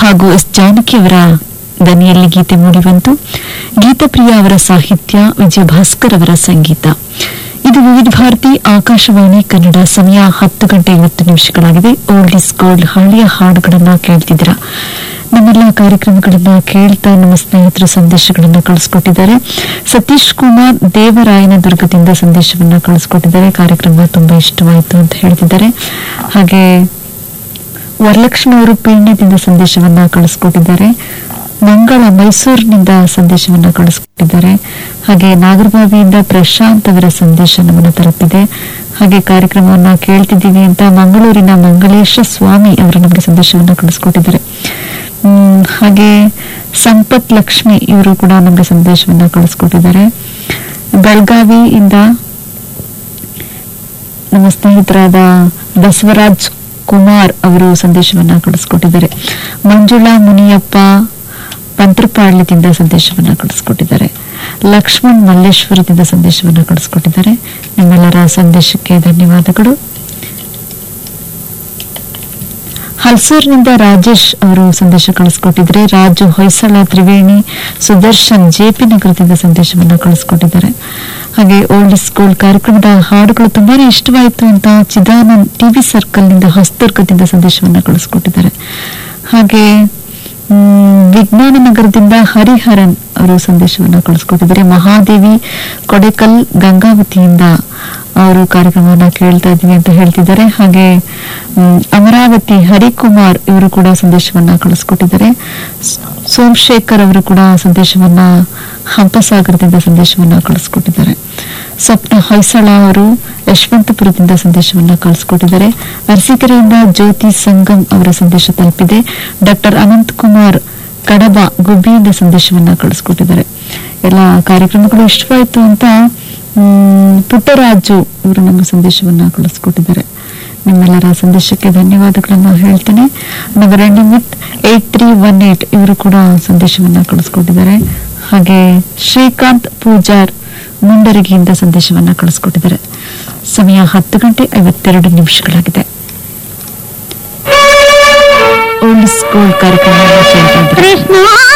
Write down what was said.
ಹಾಗೂ ಎಸ್ ಜಾನಕಿ ಅವರ ದನಿಯಲ್ಲಿ ಗೀತೆ ಮೂಡಿಬಂತು ಗೀತಪ್ರಿಯ ಅವರ ಸಾಹಿತ್ಯ ವಿಜಯ ಭಾಸ್ಕರ್ ಅವರ ಸಂಗೀತ ಇದು ವಿವಿಧ ಭಾರತಿ ಆಕಾಶವಾಣಿ ಕನ್ನಡ ಸಮಯ ಹತ್ತು ಗಂಟೆ ಐವತ್ತು ನಿಮಿಷಗಳಾಗಿದೆ ಓಲ್ಡ್ ಇಸ್ ಗೋಲ್ಡ್ ಹಳ್ಳಿಯ ಹಾಡುಗಳನ್ನ ಕೇಳ್ತಿದ್ದೀರಾ ನಮ್ಮೆಲ್ಲ ಕಾರ್ಯಕ್ರಮಗಳನ್ನ ಕೇಳ್ತಾ ನಮ್ಮ ಸ್ನೇಹಿತರು ಸಂದೇಶಗಳನ್ನ ಕಳಿಸ್ಕೊಟ್ಟಿದ್ದಾರೆ ಸತೀಶ್ ಕುಮಾರ್ ದೇವರಾಯನ ದುರ್ಗದಿಂದ ಸಂದೇಶವನ್ನ ಕಳಿಸ್ಕೊಟ್ಟಿದ್ದಾರೆ ಕಾರ್ಯಕ್ರಮ ತುಂಬಾ ಇಷ್ಟವಾಯಿತು ಅಂತ ಹೇಳ್ತಿದ್ದಾರೆ ಹಾಗೆ ವರಲಕ್ಷ್ಮಿ ಅವರು ಪೀಣ್ಯದಿಂದ ಸಂದೇಶವನ್ನ ಕಳಿಸ್ಕೊಟ್ಟಿದ್ದಾರೆ ಮಂಗಳ ಮೈಸೂರಿನಿಂದ ಸಂದೇಶವನ್ನ ಕಳಿಸ್ಕೊಟ್ಟಿದ್ದಾರೆ ಹಾಗೆ ನಾಗರಬಾವಿಯಿಂದ ಪ್ರಶಾಂತ್ ಅವರ ಸಂದೇಶ ನಮ್ಮನ್ನ ತಲುಪಿದೆ ಹಾಗೆ ಕಾರ್ಯಕ್ರಮವನ್ನ ಕೇಳ್ತಿದ್ದೀವಿ ಅಂತ ಮಂಗಳೂರಿನ ಮಂಗಳೇಶ ಸ್ವಾಮಿ ಅವರು ನಮಗೆ ಸಂದೇಶವನ್ನ ಕಳಿಸ್ಕೊಟ್ಟಿದ್ದಾರೆ ಹ್ಮ್, ಹಾಗೆ ಸಂಪತ್ ಲಕ್ಷ್ಮಿ ಇವರು ಕೂಡ ನಮಗೆ ಸಂದೇಶವನ್ನ ಕಳಿಸ್ಕೊಟ್ಟಿದ್ದಾರೆ ಬೆಳಗಾವಿಯಿಂದ ನಮ್ಮ ಸ್ನೇಹಿತರಾದ ಬಸವರಾಜ್ ಕುಮಾರ್ ಅವರು ಸಂದೇಶವನ್ನ ಕಳಿಸ್ಕೊಟ್ಟಿದ್ದಾರೆ ಮಂಜುಳಾ ಮುನಿಯಪ್ಪ ಪಂತ್ರಪಾಳ್ಯದಿಂದ ಸಂದೇಶವನ್ನ ಕಳಿಸ್ಕೊಟ್ಟಿದ್ದಾರೆ ಲಕ್ಷ್ಮಣ್ ಮಲ್ಲೇಶ್ವರದಿಂದ ಸಂದೇಶವನ್ನ ಕಳಿಸ್ಕೊಟ್ಟಿದ್ದಾರೆ ನಿಮ್ಮೆಲ್ಲರ ಸಂದೇಶಕ್ಕೆ ಧನ್ಯವಾದಗಳು ಹಲ್ಸೂರ್ನಿಂದ ರಾಜೇಶ್ ಅವರು ಸಂದೇಶ ಕಳಿಸ್ಕೊಟ್ಟಿದ್ದಾರೆ ರಾಜು ಹೊಯ್ಸಳ ತ್ರಿವೇಣಿ ಸುದರ್ಶನ್ ಜೆಪಿ ನಗರದಿಂದ ಸಂದೇಶವನ್ನ ಕಳಿಸ್ಕೊಟ್ಟಿದ್ದಾರೆ ಹಾಗೆ ಓಲ್ಡ್ ಸ್ಕೂಲ್ ಕಾರ್ಯಕ್ರಮದ ಹಾಡುಗಳು ತುಂಬಾನೇ ಇಷ್ಟವಾಯಿತು ಅಂತ ಚಿದಾನಂದ್ ಟಿವಿ ಸರ್ಕಲ್ ನಿಂದ ಹೊಸದುರ್ಗದಿಂದ ಸಂದೇಶವನ್ನ ಕಳಿಸ್ಕೊಟ್ಟಿದ್ದಾರೆ ಹಾಗೆ ಮ್, ವಿಜ್ಞಾನ ನಗರದಿಂದ ಹರಿಹರನ್ ಅವರು ಸಂದೇಶವನ್ನ ಕಳಿಸ್ಕೊಟ್ಟಿದ್ದಾರೆ ಮಹಾದೇವಿ ಕೊಡೆಕಲ್ ಗಂಗಾವತಿಯಿಂದ ಅವರು ಕಾರ್ಯಕ್ರಮವನ್ನ ಕೇಳ್ತಾ ಇದ್ದೀವಿ ಅಂತ ಹೇಳ್ತಿದ್ದಾರೆ ಹಾಗೆ ಮ್, ಅಮರಾವತಿ ಹರಿಕುಮಾರ್ ಇವರು ಕೂಡ ಸಂದೇಶವನ್ನ ಕಳಿಸ್ಕೊಟ್ಟಿದ್ದಾರೆ ಸ್- ಸೋಮಶೇಖರ್ ಅವರು ಕೂಡ ಸಂದೇಶವನ್ನ ಹಂಪಸಾಗರದಿಂದ ಸಂದೇಶವನ್ನ ಕಳಿಸ್ಕೊಟ್ಟಿದ್ದಾರೆ ಸ್ವಪ್ನ ಹೊಯ್ಸಳ ಅವರು ಯಶವಂತಪುರದಿಂದ ಸಂದೇಶವನ್ನ ಕಳಿಸ್ಕೊಟ್ಟಿದ್ದಾರೆ ಅರಸೀಕೆರೆಯಿಂದ ಜ್ಯೋತಿ ಸಂಗಮ್ ಅವರ ಸಂದೇಶ ತಲುಪಿದೆ ಡಾಕ್ಟರ್ ಅನಂತ್ ಕುಮಾರ್ ಕಡಬ ಗುಬ್ಬಿಯಿಂದ ಸಂದೇಶವನ್ನ ಕಳಿಸ್ಕೊಟ್ಟಿದ್ದಾರೆ ಎಲ್ಲ ಕಾರ್ಯಕ್ರಮಗಳು ಇಷ್ಟವಾಯಿತು ಅಂತ ಮ್, ಪುಟ್ಟರಾಜು ಇವರು ನಮ್ಮ ಸಂದೇಶವನ್ನ ಕಳಿಸ್ಕೊಟ್ಟಿದ್ದಾರೆ ನಿಮ್ಮೆಲ್ಲರ ಸಂದೇಶಕ್ಕೆ ಧನ್ಯವಾದಗಳನ್ನ ಹೇಳ್ತೇನೆ number ending with eight three one eight ಇವರು ಕೂಡ ಸಂದೇಶವನ್ನ ಕಳಿಸ್ಕೊಟ್ಟಿದ್ದಾರೆ ಹಾಗೆ ಶ್ರೀಕಾಂತ್ ಪೂಜಾರ್ ಮುಂಡರಗಿಯಿಂದ ಸಂದೇಶವನ್ನ ಕಳಿಸ್ಕೊಟ್ಟಿದ್ದಾರೆ ಸಮಯ ಹತ್ತು ಗಂಟೆ ಐವತ್ತೆರಡು ನಿಮಿಷಗಳಾಗಿದೆ ಓಲ್ಡ್ ಸ್ಕೂಲ್ ಕಾರ್ಯಕ್ರಮ ಕೃಷ್ಣ